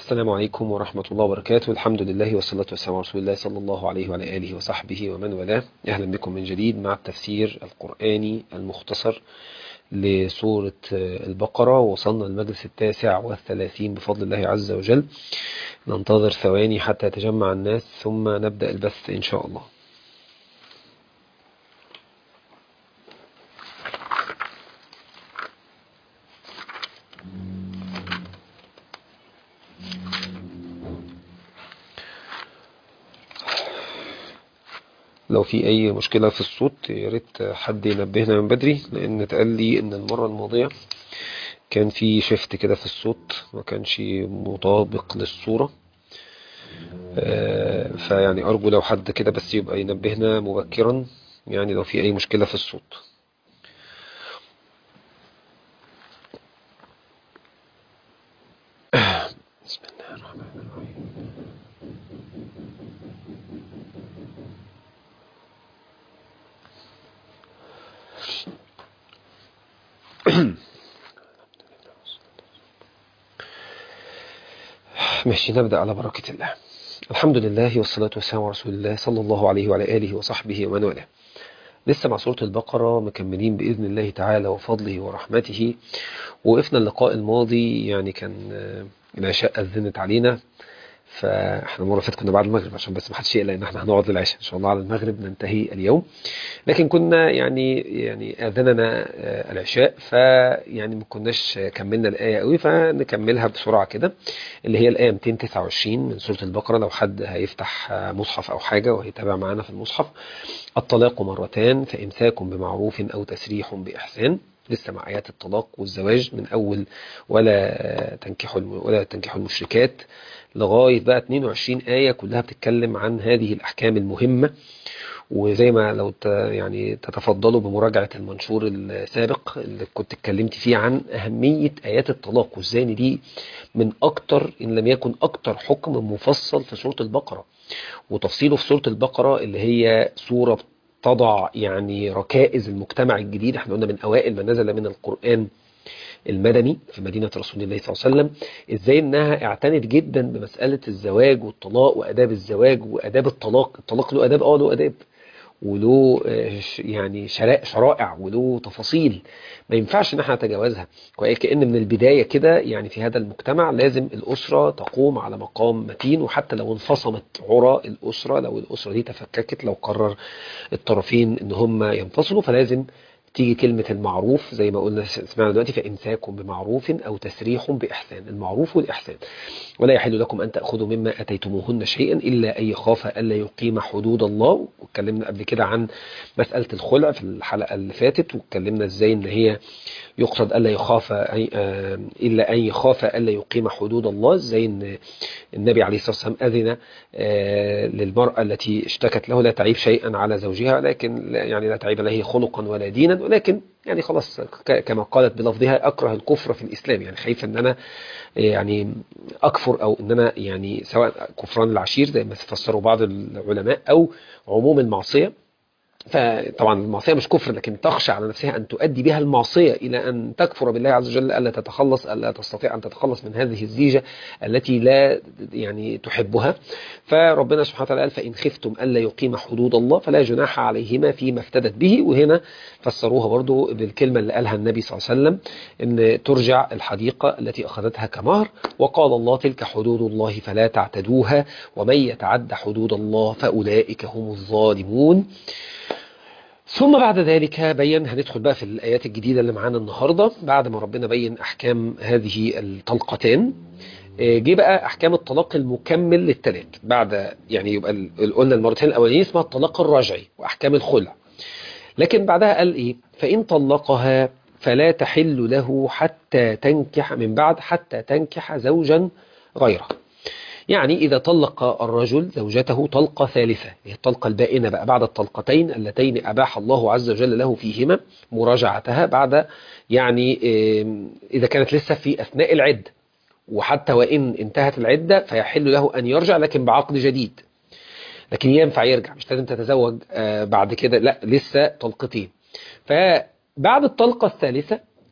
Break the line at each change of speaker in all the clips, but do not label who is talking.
السلام عليكم ورحمة الله وبركاته الحمد لله والصلاة والسلام على رسول الله صلى الله عليه وعلى آله وصحبه ومن والاه أهلا بكم من جديد مع التفسير القرآني المختصر لسورة البقرة وصلنا المجلس التاسع والثلاثين بفضل الله عز وجل ننتظر ثواني حتى يتجمع الناس ثم نبدأ البث إن شاء الله لو في اي مشكلة في الصوت يا ريت حد ينبهنا من بدري لان اتقال لي ان المرة الماضية كان في شفت كده في الصوت ما كانش مطابق للصورة آه، فيعني ارجو لو حد كده بس يبقى ينبهنا مبكرا يعني لو في اي مشكلة في الصوت بسم الله الرحمن الرحيم ماشي نبدأ على بركة الله الحمد لله والصلاة والسلام على رسول الله صلى الله عليه وعلى آله وصحبه ومن والاه لسه مع سورة البقرة مكملين بإذن الله تعالى وفضله ورحمته وقفنا اللقاء الماضي يعني كان العشاء أذنت علينا فاحنا المره اللي فاتت كنا بعد المغرب عشان بس ما حدش يقلق ان احنا هنقعد للعشاء ان شاء الله على المغرب ننتهي اليوم لكن كنا يعني يعني اذننا العشاء فيعني ما كناش كملنا الايه قوي فنكملها بسرعه كده اللي هي الايه 229 من سوره البقره لو حد هيفتح مصحف او حاجه وهيتابع معانا في المصحف الطلاق مرتان فامساك بمعروف او تسريح باحسان لسه مع آيات الطلاق والزواج من أول ولا تنكحوا ولا تنكحوا المشركات لغاية بقى 22 آية كلها بتتكلم عن هذه الأحكام المهمة وزي ما لو يعني تتفضلوا بمراجعة المنشور السابق اللي كنت اتكلمت فيه عن أهمية آيات الطلاق وازاي ان دي من أكتر إن لم يكن أكتر حكم مفصل في سورة البقرة وتفصيله في سورة البقرة اللي هي سورة تضع يعني ركائز المجتمع الجديد احنا قلنا من اوائل ما نزل من القرآن المدني في مدينة رسول الله صلى الله عليه وسلم ازاي انها اعتنت جدا بمسألة الزواج والطلاق واداب الزواج واداب الطلاق الطلاق له اداب اه له اداب وله يعني شرائع وله تفاصيل ما ينفعش ان احنا نتجاوزها كأن من البداية كده يعني في هذا المجتمع لازم الأسرة تقوم على مقام متين وحتى لو انفصمت عرى الأسرة لو الأسرة دي تفككت لو قرر الطرفين ان هم ينفصلوا فلازم تيجي كلمة المعروف زي ما قلنا سمعنا دلوقتي فإمساك بمعروف أو تسريح بإحسان المعروف والإحسان ولا يحل لكم أن تأخذوا مما أتيتموهن شيئا إلا أن يخاف ألا يقيم حدود الله واتكلمنا قبل كده عن مسألة الخلع في الحلقة اللي فاتت واتكلمنا إزاي إن هي يقصد ألا يخاف إلا أن يخاف ألا يقيم حدود الله زي إن النبي عليه الصلاة والسلام أذن للمرأة التي اشتكت له لا تعيب شيئا على زوجها لكن يعني لا تعيب له خلقا ولا دينا ولكن يعني خلاص كما قالت بلفظها أكره الكفر في الإسلام يعني خايفة أن أنا يعني أكفر أو أن أنا يعني سواء كفران العشير زي ما فسروا بعض العلماء أو عموم المعصية فطبعا المعصية مش كفر لكن تخشى على نفسها أن تؤدي بها المعصية إلى أن تكفر بالله عز وجل ألا تتخلص ألا تستطيع أن تتخلص من هذه الزيجة التي لا يعني تحبها فربنا سبحانه وتعالى قال فإن خفتم ألا يقيم حدود الله فلا جناح عليهما فيما افتدت به وهنا فسروها برضو بالكلمة اللي قالها النبي صلى الله عليه وسلم أن ترجع الحديقة التي أخذتها كمهر وقال الله تلك حدود الله فلا تعتدوها ومن يتعد حدود الله فأولئك هم الظالمون ثم بعد ذلك بين هندخل بقى في الآيات الجديدة اللي معانا النهاردة بعد ما ربنا بين أحكام هذه الطلقتين جه بقى أحكام الطلاق المكمل للثلاث بعد يعني يبقى قلنا المرتين الأولانيين اسمها الطلاق الرجعي وأحكام الخلع لكن بعدها قال إيه فإن طلقها فلا تحل له حتى تنكح من بعد حتى تنكح زوجا غيره يعني إذا طلق الرجل زوجته طلقة ثالثة هي الطلقة البائنة بقى بعد الطلقتين اللتين أباح الله عز وجل له فيهما مراجعتها بعد يعني إذا كانت لسه في أثناء العدة وحتى وإن انتهت العدة فيحل له أن يرجع لكن بعقد جديد لكن ينفع يرجع مش لازم تتزوج بعد كده لا لسه طلقتين فبعد الطلقة الثالثة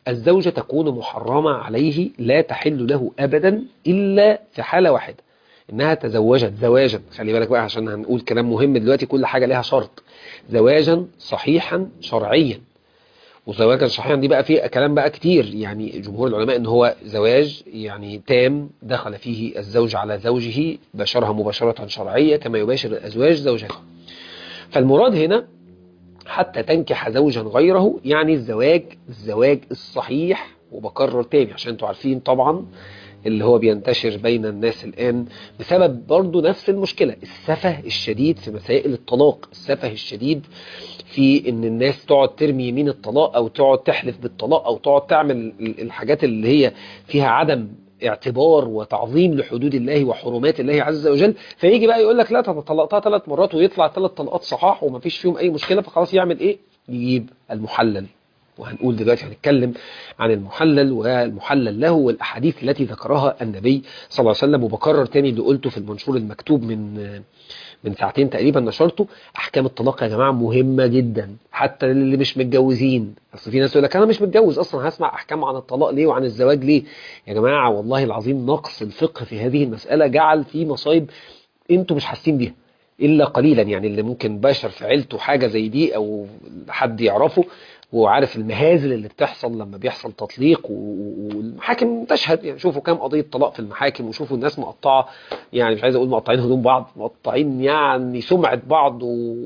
الزوجة تكون محرمة عليه لا تحل له أبدا إلا في حالة واحدة إنها تزوجت زواجا خلي بالك بقى عشان هنقول كلام مهم دلوقتي كل حاجة لها شرط زواجا صحيحا شرعيا وزواجا صحيحا دي بقى فيه كلام بقى كتير يعني جمهور العلماء ان هو زواج يعني تام دخل فيه الزوج على زوجه بشرها مباشرة شرعية كما يباشر الأزواج زوجته فالمراد هنا حتى تنكح زوجا غيره يعني الزواج الزواج الصحيح وبكرر تاني عشان انتوا عارفين طبعا اللي هو بينتشر بين الناس الآن بسبب برضو نفس المشكلة السفه الشديد في مسائل الطلاق السفه الشديد في ان الناس تقعد ترمي يمين الطلاق او تقعد تحلف بالطلاق او تقعد تعمل الحاجات اللي هي فيها عدم اعتبار وتعظيم لحدود الله وحرمات الله عز وجل فيجي بقى يقول لك لا طلقتها ثلاث مرات ويطلع ثلاث طلقات صحاح ومفيش فيهم اي مشكلة فخلاص يعمل ايه يجيب المحلل وهنقول دلوقتي هنتكلم عن المحلل والمحلل له والأحاديث التي ذكرها النبي صلى الله عليه وسلم وبكرر تاني اللي قلته في المنشور المكتوب من من ساعتين تقريبا نشرته أحكام الطلاق يا جماعة مهمة جدا حتى اللي مش متجوزين أصل في ناس يقول لك أنا مش متجوز أصلا هسمع أحكام عن الطلاق ليه وعن الزواج ليه يا جماعة والله العظيم نقص الفقه في هذه المسألة جعل في مصايب انتوا مش حاسين بيها إلا قليلا يعني اللي ممكن بشر في عيلته حاجة زي دي أو حد يعرفه وعارف المهازل اللي بتحصل لما بيحصل تطليق والمحاكم تشهد يعني شوفوا كام قضية طلاق في المحاكم وشوفوا الناس مقطعة يعني مش عايز اقول مقطعين هدوم بعض مقطعين يعني سمعة بعض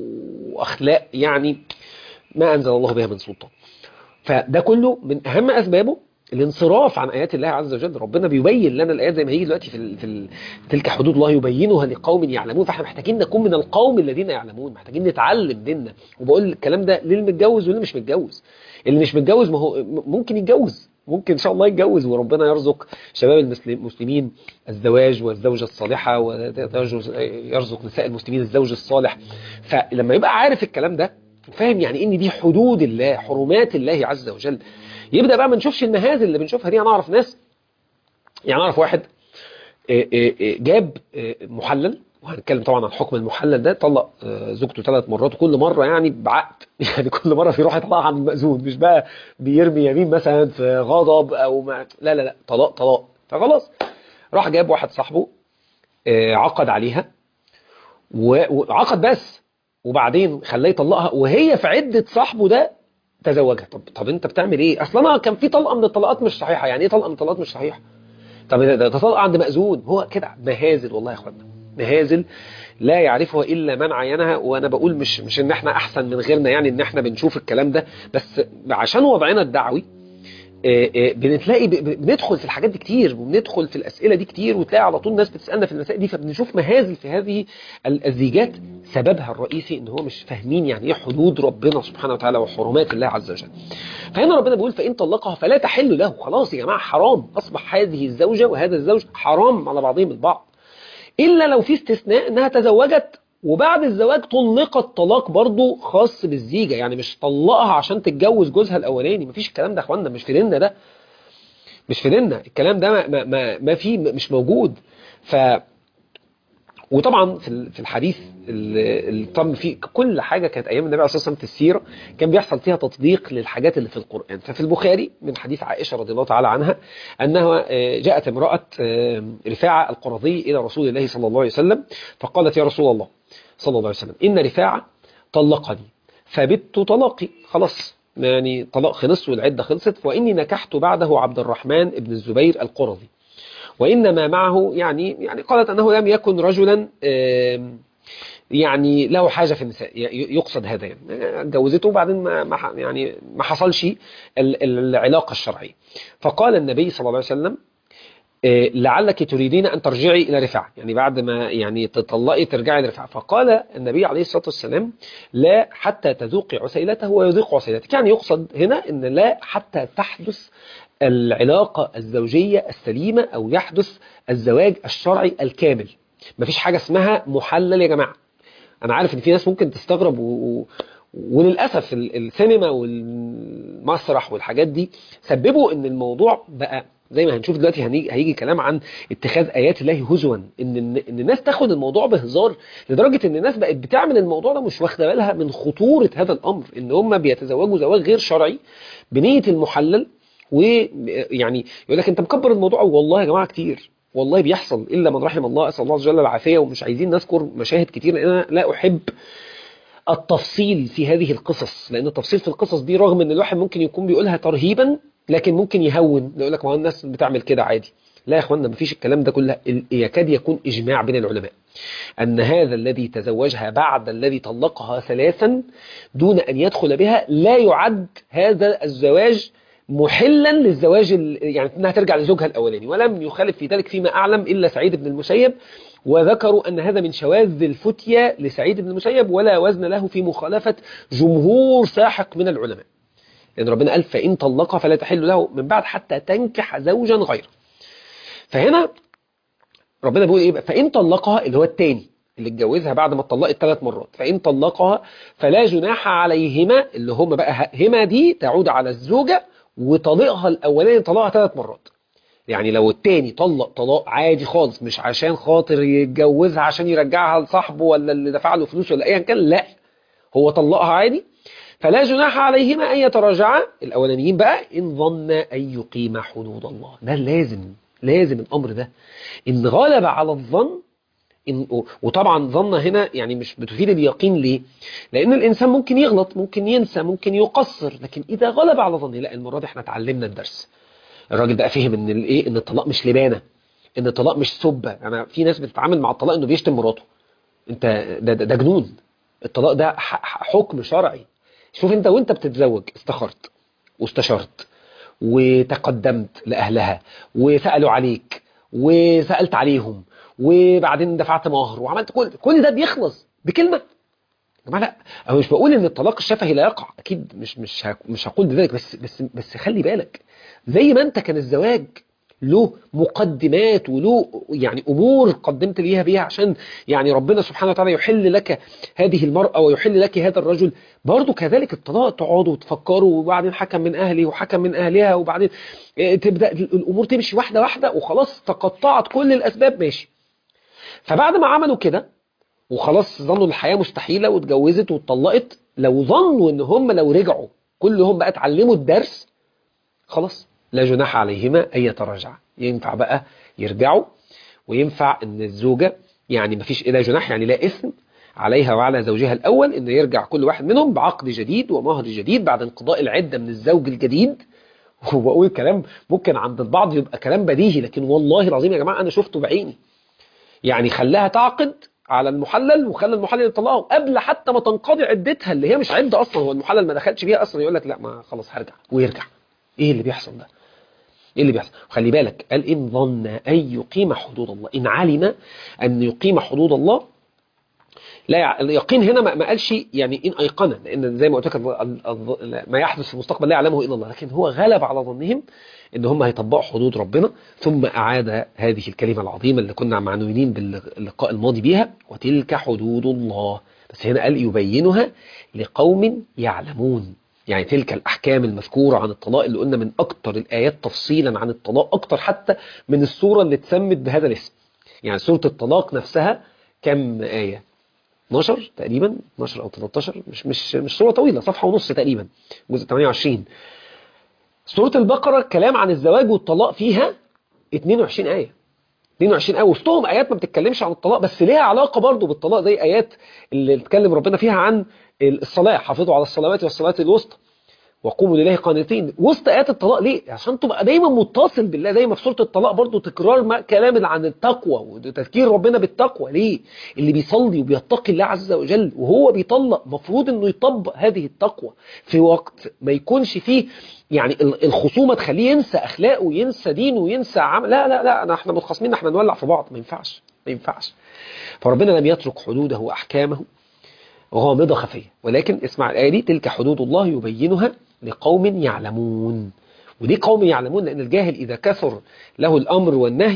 واخلاق يعني ما انزل الله بها من سلطان فده كله من اهم اسبابه الانصراف عن ايات الله عز وجل ربنا بيبين لنا الايات زي ما هيجي دلوقتي في, في تلك حدود الله يبينها لقوم يعلمون فاحنا محتاجين نكون من القوم الذين يعلمون محتاجين نتعلم ديننا وبقول الكلام ده للمتجوز واللي مش متجوز اللي مش متجوز ما هو ممكن يتجوز ممكن ان شاء الله يتجوز وربنا يرزق شباب المسلمين الزواج والزوجه الصالحه ويرزق نساء المسلمين الزوج الصالح فلما يبقى عارف الكلام ده وفاهم يعني ان دي حدود الله حرمات الله عز وجل يبدأ بقى ما نشوفش المهازل اللي بنشوفها دي انا اعرف ناس يعني اعرف واحد جاب محلل وهنتكلم طبعا عن حكم المحلل ده طلق زوجته ثلاث مرات وكل مرة يعني بعقد يعني كل مرة بيروح يطلقها عن المأذون مش بقى بيرمي يمين مثلا في غضب او ما لا لا لا طلاق طلاق فخلاص راح جاب واحد صاحبه عقد عليها وعقد بس وبعدين خلاه يطلقها وهي في عدة صاحبه ده تزوجها طب طب انت بتعمل ايه اصلا انا كان في طلقه من الطلقات مش صحيحه يعني ايه طلقه من الطلقات مش صحيحه طب ده طلقه عند مأذون هو كده مهازل والله يا اخوانا مهازل لا يعرفها الا من عينها وانا بقول مش مش ان احنا احسن من غيرنا يعني ان احنا بنشوف الكلام ده بس عشان وضعنا الدعوي بنتلاقي بندخل في الحاجات دي كتير وبندخل في الأسئلة دي كتير وتلاقي على طول ناس بتسألنا في المسائل دي فبنشوف مهازل في هذه الزيجات سببها الرئيسي ان هو مش فاهمين يعني ايه حدود ربنا سبحانه وتعالى وحرمات الله عز وجل فهنا ربنا بيقول فإن طلقها فلا تحل له خلاص يا جماعة حرام أصبح هذه الزوجة وهذا الزوج حرام على بعضهم البعض إلا لو في استثناء انها تزوجت وبعد الزواج طلقت طلاق برضه خاص بالزيجة يعني مش طلقها عشان تتجوز جوزها الأولاني مفيش الكلام ده يا اخوانا مش في ديننا ده مش في ديننا الكلام ده ما, ما, ما, ما فيه مش موجود ف وطبعا في في الحديث اللي تم فيه كل حاجة كانت أيام النبي عليه الصلاة والسلام في السيرة كان بيحصل فيها تطبيق للحاجات اللي في القرآن ففي البخاري من حديث عائشة رضي الله تعالى عنها أنها جاءت امرأة رفاعة القرظي إلى رسول الله صلى الله عليه وسلم فقالت يا رسول الله صلى الله عليه وسلم إن رفاعة طلقني فبت طلاقي خلاص يعني طلاق خلص والعدة خلصت وإني نكحت بعده عبد الرحمن بن الزبير القرظي وإنما معه يعني يعني قالت أنه لم يكن رجلا يعني له حاجة في النساء يقصد هذا يعني جوزته وبعدين ما يعني ما حصلش العلاقة الشرعية فقال النبي صلى الله عليه وسلم لعلك تريدين أن ترجعي إلى رفاعة يعني بعد ما يعني تطلقي ترجعي لرفاعة فقال النبي عليه الصلاة والسلام لا حتى تذوقي عسيلته ويذوق عسيلتك يعني يقصد هنا أن لا حتى تحدث العلاقة الزوجية السليمة أو يحدث الزواج الشرعي الكامل مفيش حاجة اسمها محلل يا جماعة أنا عارف أن في ناس ممكن تستغرب و... و... وللأسف السينما والمسرح والحاجات دي سببوا أن الموضوع بقى زي ما هنشوف دلوقتي هيجي كلام عن اتخاذ آيات الله هزوا إن, إن الناس تاخد الموضوع بهزار لدرجة إن الناس بقت بتعمل الموضوع ده مش واخده بالها من خطورة هذا الأمر إن هم بيتزوجوا زواج غير شرعي بنية المحلل ويعني يقول لك انت مكبر الموضوع والله يا جماعه كتير والله بيحصل الا من رحم الله اسال الله عز وجل العافيه ومش عايزين نذكر مشاهد كتير لان انا لا احب التفصيل في هذه القصص لان التفصيل في القصص دي رغم ان الواحد ممكن يكون بيقولها ترهيبا لكن ممكن يهون يقول لك ما هو الناس بتعمل كده عادي لا يا اخوانا مفيش الكلام ده كله يكاد يكون اجماع بين العلماء ان هذا الذي تزوجها بعد الذي طلقها ثلاثا دون ان يدخل بها لا يعد هذا الزواج محلا للزواج يعني انها ترجع لزوجها الاولاني ولم يخالف في ذلك فيما اعلم الا سعيد بن المسيب وذكروا أن هذا من شواذ الفتية لسعيد بن المسيب ولا وزن له في مخالفة جمهور ساحق من العلماء لأن ربنا قال فإن طلق فلا تحل له من بعد حتى تنكح زوجا غيره فهنا ربنا بيقول إيه بقى فإن طلقها اللي هو التاني اللي اتجوزها بعد ما اتطلقت ثلاث مرات فإن طلقها فلا جناح عليهما اللي هم بقى هما دي تعود على الزوجة وطلقها الأولاني طلقها ثلاث مرات يعني لو التاني طلق طلاق عادي خالص مش عشان خاطر يتجوزها عشان يرجعها لصاحبه ولا اللي دفع له فلوس ولا ايا كان لا هو طلقها عادي فلا جناح عليهما ان يتراجعا الاولانيين بقى ان ظن ان يقيم حدود الله ده لازم لازم الامر ده ان غلب على الظن إن وطبعا ظن هنا يعني مش بتفيد اليقين ليه لان الانسان ممكن يغلط ممكن ينسى ممكن يقصر لكن اذا غلب على ظنه لا المره دي احنا اتعلمنا الدرس الراجل بقى فهم ان الايه ان الطلاق مش لبانه ان الطلاق مش سبه انا في ناس بتتعامل مع الطلاق انه بيشتم مراته انت ده, ده, ده جنون الطلاق ده حكم شرعي شوف انت وانت بتتزوج استخرت واستشرت وتقدمت لاهلها وسالوا عليك وسالت عليهم وبعدين دفعت مهر وعملت كل كل ده بيخلص بكلمه يا جماعه لا انا مش بقول ان الطلاق الشفهي لا يقع اكيد مش مش مش هقول بذلك بس بس بس خلي بالك زي ما انت كان الزواج له مقدمات وله يعني امور قدمت ليها بيها عشان يعني ربنا سبحانه وتعالى يحل لك هذه المرأة ويحل لك هذا الرجل برضه كذلك الطلاق تقعدوا وتفكروا وبعدين حكم من اهلي وحكم من اهلها وبعدين تبدا الامور تمشي واحده واحده وخلاص تقطعت كل الاسباب ماشي فبعد ما عملوا كده وخلاص ظنوا الحياه مستحيله واتجوزت واتطلقت لو ظنوا ان هم لو رجعوا كلهم بقى اتعلموا الدرس خلاص لا جناح عليهما أن يتراجعا ينفع بقى يرجعوا وينفع أن الزوجة يعني مفيش إلا جناح يعني لا إثم عليها وعلى زوجها الأول أن يرجع كل واحد منهم بعقد جديد ومهر جديد بعد انقضاء العدة من الزوج الجديد وبقول كلام ممكن عند البعض يبقى كلام بديهي لكن والله العظيم يا جماعة أنا شفته بعيني يعني خلاها تعقد على المحلل وخلى المحلل يطلقه قبل حتى ما تنقضي عدتها اللي هي مش عده اصلا هو المحلل ما دخلش بيها اصلا يقول لك لا ما خلاص هرجع ويرجع ايه اللي بيحصل ده ايه اللي بيحصل خلي بالك قال ان ظن ان يقيم حدود الله ان علم ان يقيم حدود الله لا اليقين هنا ما قالش يعني ان ايقن لان زي ما قلت لك ما يحدث في المستقبل لا يعلمه الا الله لكن هو غلب على ظنهم ان هم هيطبقوا حدود ربنا ثم اعاد هذه الكلمه العظيمه اللي كنا معنويين باللقاء الماضي بيها وتلك حدود الله بس هنا قال يبينها لقوم يعلمون يعني تلك الأحكام المذكورة عن الطلاق اللي قلنا من أكتر الآيات تفصيلا عن الطلاق أكتر حتى من السورة اللي اتسمت بهذا الاسم يعني سورة الطلاق نفسها كم آية 12 تقريبا 12 أو 13 مش مش مش سورة طويلة صفحة ونص تقريبا جزء 28 سورة البقرة كلام عن الزواج والطلاق فيها 22 آية 22 آية وسطهم آيات ما بتتكلمش عن الطلاق بس ليها علاقة برضو بالطلاق زي آيات اللي اتكلم ربنا فيها عن الصلاة حافظوا على الصلوات والصلاة الوسطى وقوموا لله قانتين وسط آيات الطلاق ليه؟ عشان تبقى دايما متصل بالله زي ما في سورة الطلاق برضو تكرار كلام عن التقوى وتذكير ربنا بالتقوى ليه؟ اللي بيصلي وبيتقي الله عز وجل وهو بيطلق مفروض انه يطبق هذه التقوى في وقت ما يكونش فيه يعني الخصومة تخليه ينسى أخلاقه وينسى دينه وينسى عمل لا لا لا احنا متخاصمين احنا نولع في بعض ما ينفعش ما ينفعش فربنا لم يترك حدوده وأحكامه غامضة خفية ولكن اسمع الآية دي تلك حدود الله يبينها لقوم يعلمون ودي قوم يعلمون لأن الجاهل إذا كثر له الأمر والنهي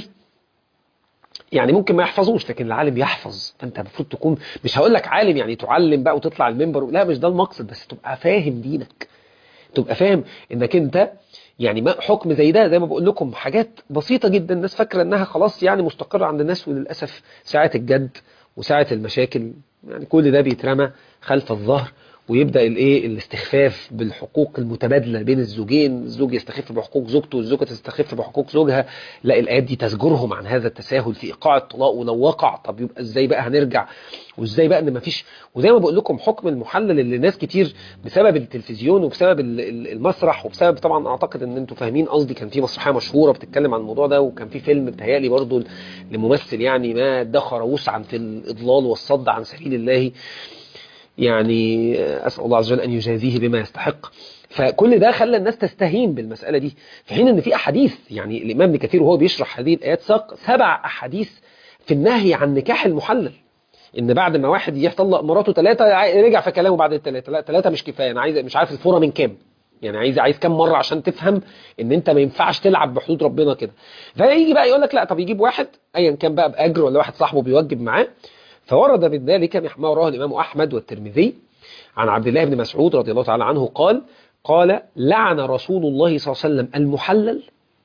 يعني ممكن ما يحفظوش لكن العالم يحفظ فانت المفروض تكون مش هقول لك عالم يعني تعلم بقى وتطلع المنبر لا مش ده المقصد بس تبقى فاهم دينك تبقى فاهم انك انت يعني ما حكم زي ده زي ما بقول لكم حاجات بسيطة جدا الناس فاكرة انها خلاص يعني مستقرة عند الناس وللأسف ساعة الجد وساعة المشاكل يعني كل ده بيترمى خلف الظهر ويبدا الايه الاستخفاف بالحقوق المتبادله بين الزوجين الزوج يستخف بحقوق زوجته والزوجه تستخف بحقوق زوجها لا الايات دي تزجرهم عن هذا التساهل في ايقاع الطلاق ولو وقع طب يبقى ازاي بقى هنرجع وازاي بقى ان مفيش وزي ما بقول لكم حكم المحلل اللي ناس كتير بسبب التلفزيون وبسبب ال- ال- المسرح وبسبب طبعا اعتقد ان انتوا فاهمين قصدي كان في مسرحيه مشهوره بتتكلم عن الموضوع ده وكان في فيلم بتهيألي برضو لممثل يعني ما ادخر وسعا في الاضلال والصد عن سبيل الله يعني أسأل الله عز وجل أن يجازيه بما يستحق فكل ده خلى الناس تستهين بالمسألة دي في حين أن في أحاديث يعني الإمام ابن كثير وهو بيشرح هذه الآيات ساق سبع أحاديث في النهي عن نكاح المحلل ان بعد ما واحد يطلق مراته ثلاثه رجع في كلامه بعد الثلاثه لا ثلاثه مش كفايه انا عايز مش عارف الفوره من كام يعني عايز عايز كام مره عشان تفهم ان انت ما ينفعش تلعب بحدود ربنا كده فيجي بقى يقول لك لا طب يجيب واحد ايا كان بقى باجر ولا واحد صاحبه بيوجب معاه فورد من ذلك ما رواه الامام احمد والترمذي عن عبد الله بن مسعود رضي الله تعالى عنه قال قال لعن رسول الله صلى الله عليه وسلم المحلل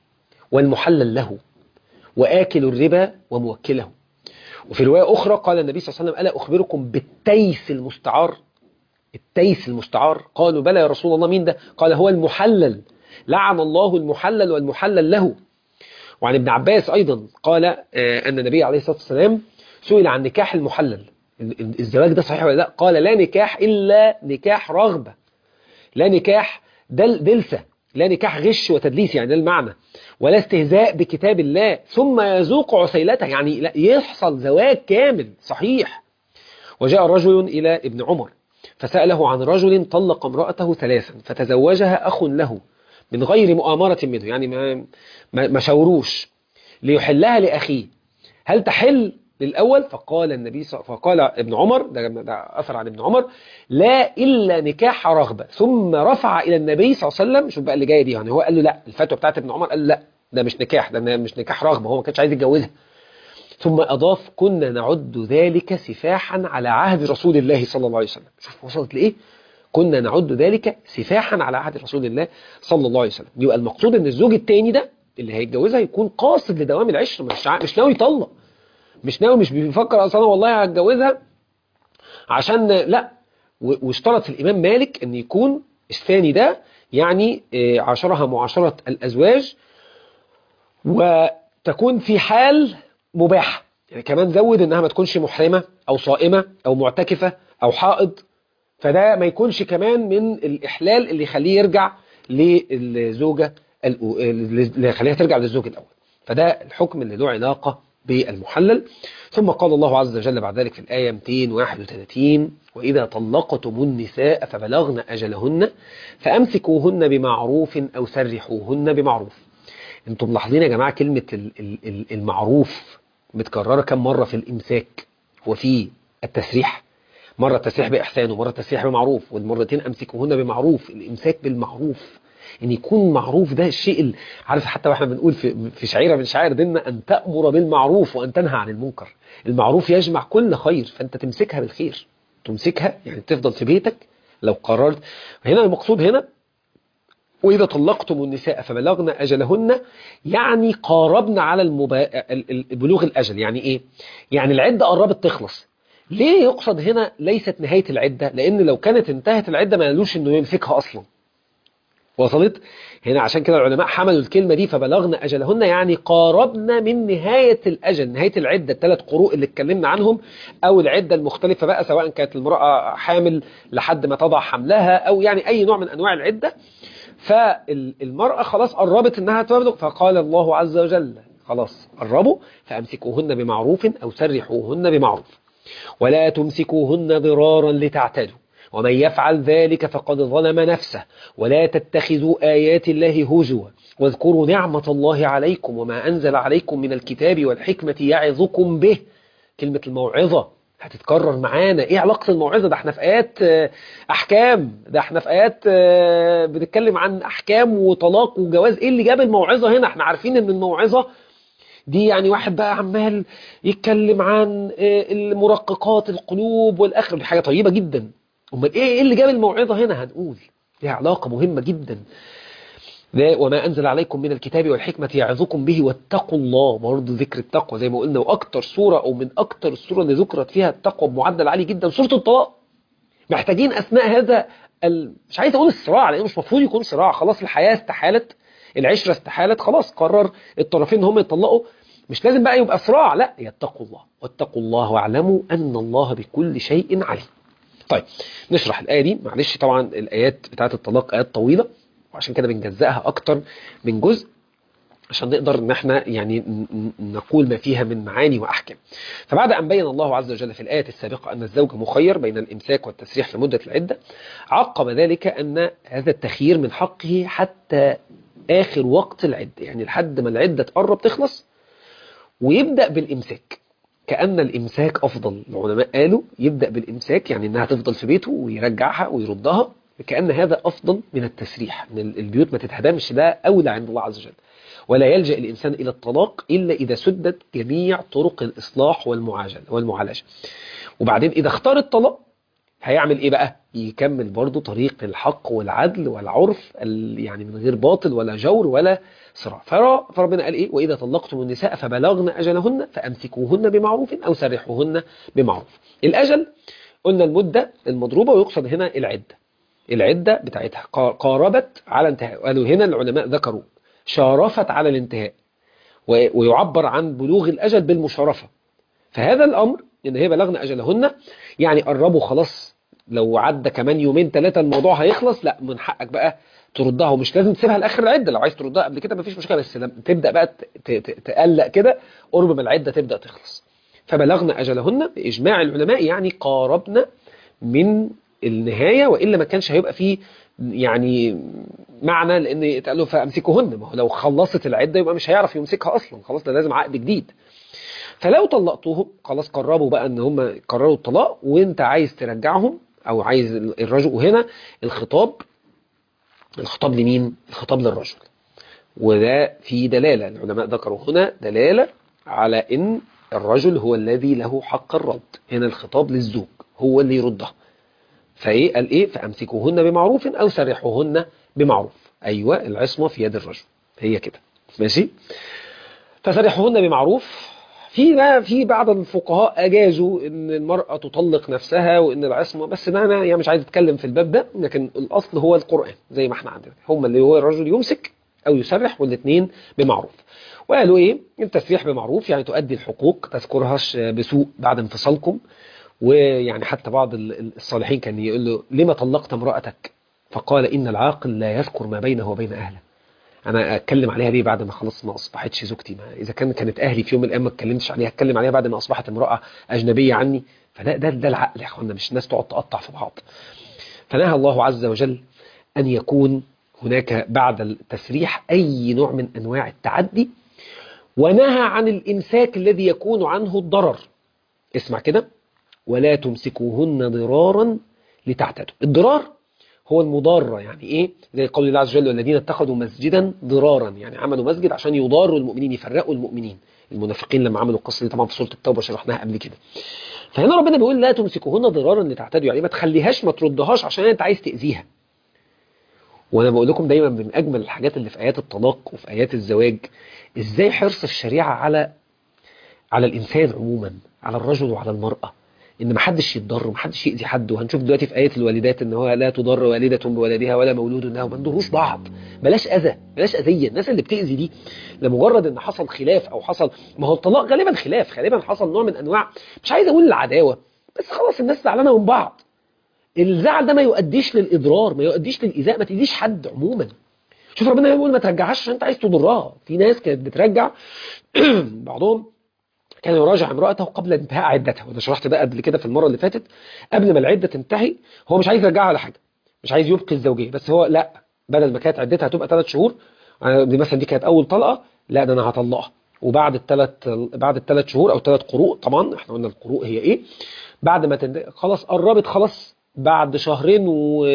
والمحلل له واكل الربا وموكله وفي رواية أخرى قال النبي صلى الله عليه وسلم ألا أخبركم بالتيس المستعار التيس المستعار قالوا بلى يا رسول الله مين ده قال هو المحلل لعن الله المحلل والمحلل له وعن ابن عباس أيضا قال آه، أن النبي عليه الصلاة والسلام سئل عن نكاح المحلل ال- ال- الزواج ده صحيح ولا لا قال لا نكاح إلا نكاح رغبة لا نكاح دل دلسة لا نكاح غش وتدليس يعني ده المعنى ولا استهزاء بكتاب الله ثم يذوق عسيلته يعني لا يحصل زواج كامل صحيح وجاء رجل إلى ابن عمر فسأله عن رجل طلق امرأته ثلاثا فتزوجها أخ له من غير مؤامرة منه يعني ما, ما, ما شاوروش ليحلها لأخيه هل تحل للأول فقال النبي ص... فقال ابن عمر ده, ده أثر عن ابن عمر لا إلا نكاح رغبة ثم رفع إلى النبي صلى الله عليه وسلم شوف بقى اللي جاية دي يعني هو قال له لا الفتوى بتاعت ابن عمر قال له لا ده مش نكاح ده مش نكاح رغبة هو ما كانش عايز يتجوزها ثم أضاف كنا نعد ذلك سفاحا على عهد رسول الله صلى الله عليه وسلم شوف وصلت لإيه كنا نعد ذلك سفاحا على عهد رسول الله صلى الله عليه وسلم يبقى المقصود ان الزوج التاني ده اللي هيتجوزها يكون قاصد لدوام العشره مش ع... مش ناوي يطلق مش ناوي مش بيفكر اصلا والله هتجوزها عشان لا و- واشترط الامام مالك ان يكون الثاني ده يعني آه، عاشرها معاشره الازواج وتكون في حال مباحه يعني كمان زود انها ما تكونش محرمه او صائمه او معتكفه او حائض فده ما يكونش كمان من الإحلال اللي يخليه يرجع للزوجة الأو- اللي يخليها ترجع للزوج الأول فده الحكم اللي له علاقة بالمحلل ثم قال الله عز وجل بعد ذلك في الآية 231 وإذا طلقتم النساء فبلغن أجلهن فأمسكوهن بمعروف أو سرحوهن بمعروف انتم ملاحظين يا جماعة كلمة ال- ال- ال- المعروف متكررة كم مرة في الإمساك وفي التسريح مرة تسريح بإحسان ومرة تسريح بمعروف والمرتين أمسكوهن بمعروف الإمساك بالمعروف إن يكون معروف ده الشيء ال- عارف حتى واحنا بنقول في, في شعيرة من شعائر ديننا أن تأمر بالمعروف وأن تنهى عن المنكر المعروف يجمع كل خير فأنت تمسكها بالخير تمسكها يعني تفضل في بيتك لو قررت هنا المقصود هنا وإذا طلقتم النساء فبلغن أجلهن يعني قاربن على المبا... ال- ال- بلوغ الأجل يعني إيه؟ يعني العدة قربت تخلص ليه يقصد هنا ليست نهاية العدة لأن لو كانت انتهت العدة ما قالوش إنه يمسكها أصلا وصلت هنا عشان كده العلماء حملوا الكلمة دي فبلغن أجلهن يعني قاربنا من نهاية الأجل نهاية العدة الثلاث قروء اللي اتكلمنا عنهم أو العدة المختلفة بقى سواء كانت المرأة حامل لحد ما تضع حملها أو يعني أي نوع من أنواع العدة فالمرأة خلاص قربت انها تبلغ فقال الله عز وجل خلاص قربوا فامسكوهن بمعروف او سرحوهن بمعروف ولا تمسكوهن ضرارا لتعتدوا ومن يفعل ذلك فقد ظلم نفسه ولا تتخذوا آيات الله هزوا واذكروا نعمة الله عليكم وما أنزل عليكم من الكتاب والحكمة يعظكم به كلمة الموعظة هتتكرر معانا ايه علاقة الموعظة ده احنا في ايات آه، احكام ده احنا في ايات آه، بنتكلم عن احكام وطلاق وجواز ايه اللي جاب الموعظة هنا احنا عارفين ان الموعظة دي يعني واحد بقى عمال يتكلم عن آه، المرققات القلوب والاخر دي حاجة طيبة جدا امال ايه ايه اللي جاب الموعظة هنا هنقول ليها علاقة مهمة جدا ده وما أنزل عليكم من الكتاب والحكمة يعظكم به واتقوا الله برضه ذكر التقوى زي ما قلنا وأكتر سورة أو من أكتر السورة اللي ذكرت فيها التقوى بمعدل عالي جدا سورة الطلاق محتاجين اثناء هذا ال... مش عايز اقول الصراع لانه مش المفروض يكون صراع خلاص الحياه استحالت العشره استحالت خلاص قرر الطرفين ان هم يطلقوا مش لازم بقى يبقى صراع لا يتقوا الله واتقوا الله واعلموا ان الله بكل شيء عليم طيب نشرح الايه دي معلش طبعا الايات بتاعه الطلاق ايات طويله وعشان كده بنجزئها اكتر من جزء عشان نقدر ان احنا يعني ن- ن- نقول ما فيها من معاني واحكام. فبعد ان بين الله عز وجل في الايه السابقه ان الزوج مخير بين الامساك والتسريح لمده العده، عقب ذلك ان هذا التخيير من حقه حتى اخر وقت العده، يعني لحد ما العده تقرب تخلص ويبدا بالامساك. كأن الإمساك أفضل العلماء قالوا يبدأ بالإمساك يعني إنها تفضل في بيته ويرجعها ويردها كأن هذا أفضل من التسريح إن البيوت ما تتهدمش ده أولى عند الله عز وجل ولا يلجأ الإنسان إلى الطلاق إلا إذا سدت جميع طرق الإصلاح والمعاجلة والمعالجة وبعدين إذا اختار الطلاق هيعمل إيه بقى؟ يكمل برضه طريق الحق والعدل والعرف ال- يعني من غير باطل ولا جور ولا صراع فرا- فربنا قال إيه؟ وإذا طلقتم النساء فبلغن أجلهن فأمسكوهن بمعروف أو سرحوهن بمعروف الأجل قلنا المدة المضروبة ويقصد هنا العدة العدة بتاعتها قا- قاربت على انتهاء قالوا هنا العلماء ذكروا شارفت على الانتهاء و- ويعبر عن بلوغ الأجل بالمشارفة فهذا الأمر إن هي بلغن أجلهن يعني قربوا خلاص لو عدى كمان يومين ثلاثة الموضوع هيخلص لا من حقك بقى تردها ومش لازم تسيبها لاخر العده لو عايز تردها قبل كده مفيش مشكله بس لما تبدا بقى ت- ت- تقلق كده قرب ما العده تبدا تخلص فبلغن اجلهن باجماع العلماء يعني قاربنا من النهايه والا ما كانش هيبقى فيه يعني معنى لان اتقال له فامسكوهن ما هو لو خلصت العده يبقى مش هيعرف يمسكها اصلا خلاص ده لازم عقد جديد فلو طلقتوهم خلاص قربوا بقى ان هم قرروا الطلاق وانت عايز ترجعهم او عايز الرجل وهنا الخطاب الخطاب لمين الخطاب للرجل وده في دلالة العلماء ذكروا هنا دلالة على ان الرجل هو الذي له حق الرد هنا الخطاب للزوج هو اللي يردها فايه قال ايه فامسكوهن بمعروف او سرحوهن بمعروف ايوه العصمه في يد الرجل هي كده ماشي فسرحوهن بمعروف في بقى في بعض الفقهاء اجازوا ان المراه تطلق نفسها وان العصمه بس ده انا يعني مش عايز اتكلم في الباب ده لكن الاصل هو القران زي ما احنا عندنا هم اللي هو الرجل يمسك او يسرح والاثنين بمعروف وقالوا ايه التسريح بمعروف يعني تؤدي الحقوق تذكرهاش بسوء بعد انفصالكم ويعني حتى بعض ال- الصالحين كان يقول له لما طلقت امرأتك فقال إن العاقل لا يذكر ما بينه وبين أهله أنا أتكلم عليها ليه بعد ما خلاص ما أصبحتش زوجتي ما إذا كان كانت أهلي في يوم من الأيام ما اتكلمتش عليها أتكلم عليها بعد ما أصبحت امرأة أجنبية عني فده ده, ده العقل يا أخوانا مش الناس تقعد تقطع في بعض فنهى الله عز وجل أن يكون هناك بعد التسريح أي نوع من أنواع التعدي ونهى عن الإمساك الذي يكون عنه الضرر اسمع كده ولا تمسكوهن ضرارا لتعتدوا الضرار هو المضارة يعني ايه زي قول الله عز وجل والذين اتخذوا مسجدا ضرارا يعني عملوا مسجد عشان يضاروا المؤمنين يفرقوا المؤمنين المنافقين لما عملوا القصة دي طبعا في سورة التوبة شرحناها قبل كده فهنا ربنا بيقول لا تمسكوهن ضرارا لتعتدوا يعني ما تخليهاش ما تردهاش عشان انت عايز تأذيها وانا بقول لكم دايما من اجمل الحاجات اللي في ايات الطلاق وفي ايات الزواج ازاي حرص الشريعة على على الانسان عموما على الرجل وعلى المرأة ان محدش يتضر محدش يأذي حد وهنشوف دلوقتي في آية الوالدات ان هو لا تضر والدة بولدها ولا مولود له ما ندروش بعض بلاش أذى بلاش أذية الناس اللي بتأذي دي لمجرد ان حصل خلاف او حصل ما هو الطلاق غالبا خلاف غالبا حصل نوع من انواع مش عايز اقول العداوة بس خلاص الناس زعلانة من بعض الزعل ده ما يؤديش للإضرار ما يؤديش للإيذاء ما تأذيش حد عموما شوف ربنا بيقول ما ترجعهاش عشان انت عايز تضرها في ناس كانت بترجع بعضهم كان يراجع امرأته قبل انتهاء عدتها وده شرحت ده قبل كده في المرة اللي فاتت قبل ما العدة تنتهي هو مش عايز يرجعها على حاجة مش عايز يبقي الزوجية بس هو لا بدل ما كانت عدتها هتبقى ثلاث شهور آه، دي مثلا دي كانت أول طلقة لا ده أنا هطلقها وبعد الثلاث بعد الثلاث شهور أو ثلاث قروء طبعا احنا قلنا القروء هي إيه بعد ما تند... خلاص قربت خلاص بعد شهرين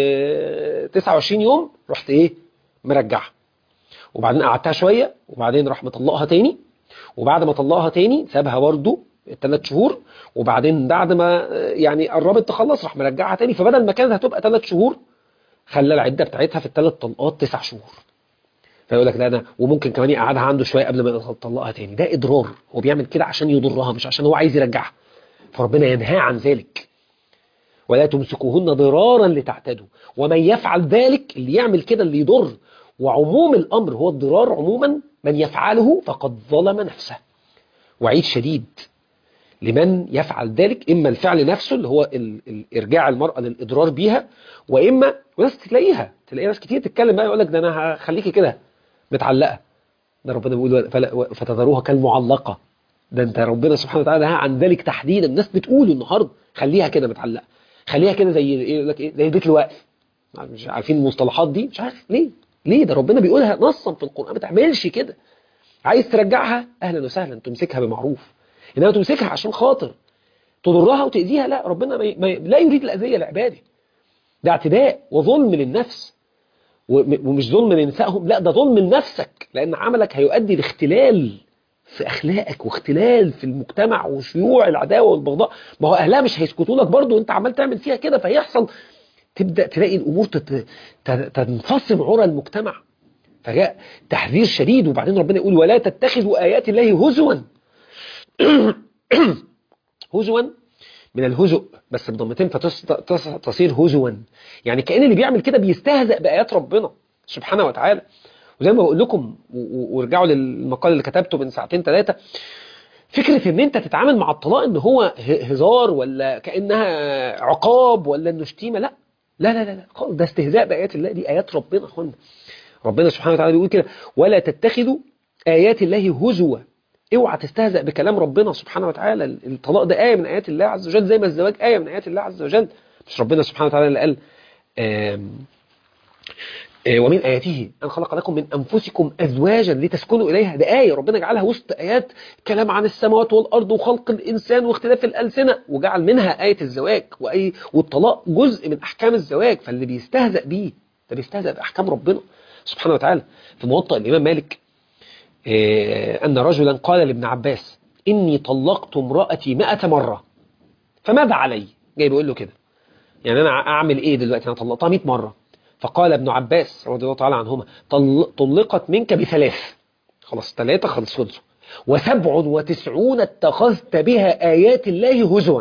و29 يوم رحت إيه مرجعها وبعدين قعدتها شوية وبعدين راح مطلقها تاني وبعد ما طلقها تاني سابها برضه الثلاث شهور وبعدين بعد ما آه، يعني قربت تخلص راح مرجعها تاني فبدل ما كانت هتبقى ثلاث شهور خلى العده بتاعتها في الثلاث طلقات تسع شهور فيقول لك لا انا وممكن كمان يقعدها عنده شويه قبل ما يطلقها تاني ده اضرار هو بيعمل كده عشان يضرها مش عشان هو عايز يرجعها فربنا ينهى عن ذلك ولا تمسكوهن ضرارا لتعتدوا ومن يفعل ذلك اللي يعمل كده اللي يضر وعموم الأمر هو الضرار عموما من يفعله فقد ظلم نفسه وعيد شديد لمن يفعل ذلك إما الفعل نفسه اللي هو ال- ال- إرجاع المرأة للإضرار بيها وإما وناس تلاقيها تلاقي ناس كتير تتكلم بقى يقول لك ده أنا هخليكي كده متعلقة ده ربنا بيقول فلا- فتذروها كالمعلقة ده انت ربنا سبحانه وتعالى نهى عن ذلك تحديدا الناس بتقول النهارده خليها كده متعلقه خليها كده زي ايه يقول لك ايه زي بيت الوقف مش عارفين المصطلحات دي مش عارف ليه ليه ده ربنا بيقولها نصا في القران ما تعملش كده عايز ترجعها اهلا وسهلا تمسكها بمعروف انما تمسكها عشان خاطر تضرها وتاذيها لا ربنا ما ما لا يريد الاذيه لعباده ده اعتداء وظلم للنفس وم- ومش ظلم لنسائهم لا ده ظلم لنفسك لان عملك هيؤدي لاختلال في اخلاقك واختلال في المجتمع وشيوع العداوه والبغضاء ما هو اهلها مش هيسكتوا لك برضه انت عمال تعمل فيها كده فيحصل تبدا تلاقي الامور تت... ت- تنفصم عرى المجتمع فجاء تحذير شديد وبعدين ربنا يقول ولا تتخذوا ايات الله هزوا هزوا من الهزؤ بس بضمتين فتصير هزوا يعني كأن اللي بيعمل كده بيستهزأ بآيات ربنا سبحانه وتعالى وزي ما بقول لكم و- و- وارجعوا للمقال اللي كتبته من ساعتين ثلاثة فكرة ان انت تتعامل مع الطلاق ان هو ه- هزار ولا كأنها عقاب ولا انه شتيمة لا لا لا لا لا خالص ده استهزاء بآيات الله دي آيات ربنا يا اخوانا ربنا سبحانه وتعالى بيقول كده ولا تتخذوا آيات الله هزوا اوعى تستهزأ بكلام ربنا سبحانه وتعالى الطلاق ده آية من آيات الله عز وجل زي ما الزواج آية من آيات الله عز وجل مش ربنا سبحانه وتعالى اللي قال آم آه، ومن آياته أن خلق لكم من أنفسكم أزواجا لتسكنوا إليها ده آية ربنا جعلها وسط آيات كلام عن السماوات والأرض وخلق الإنسان واختلاف الألسنة وجعل منها آية الزواج وأي والطلاق جزء من أحكام الزواج فاللي بيستهزأ بيه ده بيستهزأ بأحكام ربنا سبحانه وتعالى في موطأ الإمام مالك آه، أن رجلا قال لابن عباس إني طلقت امرأتي مئة مرة فماذا علي جاي بيقول له كده يعني أنا أعمل إيه دلوقتي أنا طلقتها 100 مرة فقال ابن عباس رضي الله تعالى عنهما طل- طلقت منك بثلاث خلاص ثلاثة خلص خلصوا وسبع وتسعون اتخذت بها آيات الله هزوا